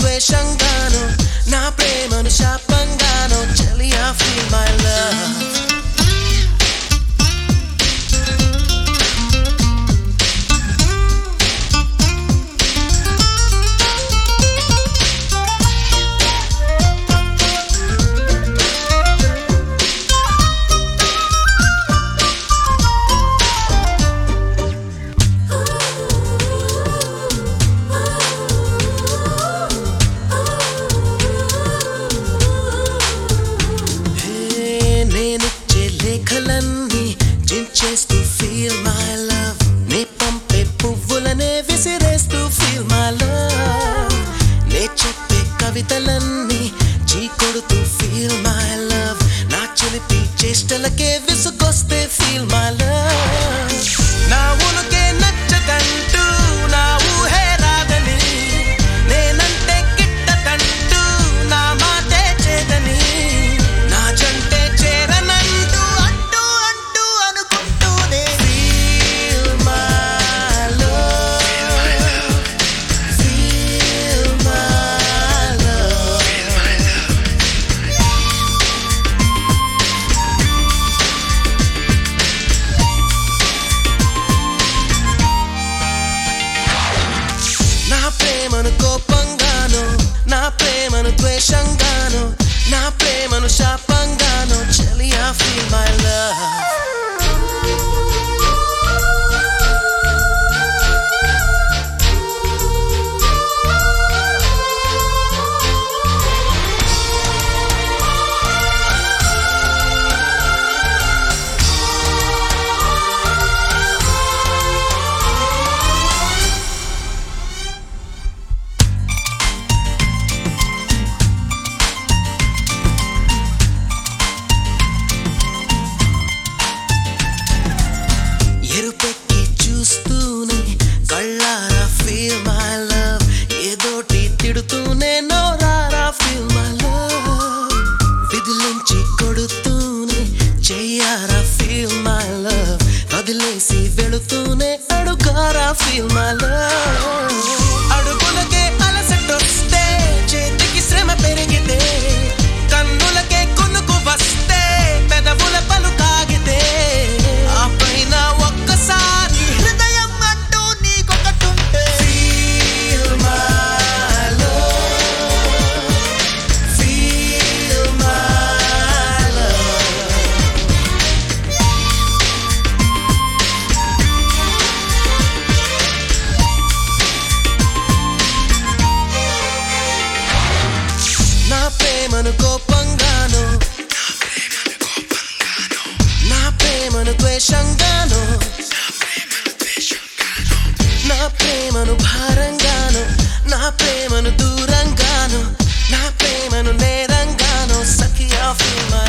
ద్వేషంగాను నా ప్రేమను శాపంగాను చెలియా ఫీల్ మై లవ్ హే, నేనిచ్చే లేఖలన్నీ చించేస్తూ ఫీల్ మై లవ్ నే పంపే పువ్వులనే విసిరేస్తూ ఫీల్ మై లవ్ నే చెప్పే కవితలన్నీ చీకొడుతూ ఫీల్ మై లవ్ నా చిలిపి చేష్టలకే విసుగొస్తే ఫీల్ మై లవ్ నా ఉనుకే నచ్చదంటూ నా ఊహే రాదని నేనంటే గిట్టదంటూ నా మాటే చేదని నా జంటే చేరనంటూ అంటూ అంటూ అనుకుంటూనే feel my love feel my love నా ప్రేమను కోపంగాను నా ప్రేమను ద్వేషంగాను నా ప్రేమను శాపంగాను చెలియా ఫీల్ మై లవ్ ఎరుపెక్కి చూస్తూనే కళ్ళారా ఫీల్ మై లవ్ ఏదోటి తిడుతూనే నోరారా ఫీల్ మై లవ్ విధులుంచి కొడుతూనే చెయ్యారా ఫీల్ మై లవ్ వదిలేసి వెళుతూనే అడుగారా ఫీల్ మై లవ్ అడుగులకే అలసటొస్తే చేతికి శ్రమ పెరిగితే కన్నులకే కొనుకు వస్తే పెదవుల పలు కాగితే ఆ పైన ఒక్కసారి హృదయం అంటూ నీకొకటుంటే Feel my love. Feel my love. నా ప్రేమను కోపంగాను నా ప్రేమను ద్వేషంగాను నా ప్రేమను భారంగాను నా ప్రేమను దూరంగాను నా ప్రేమను నేరంగాను సఖియా ఫీల్ మై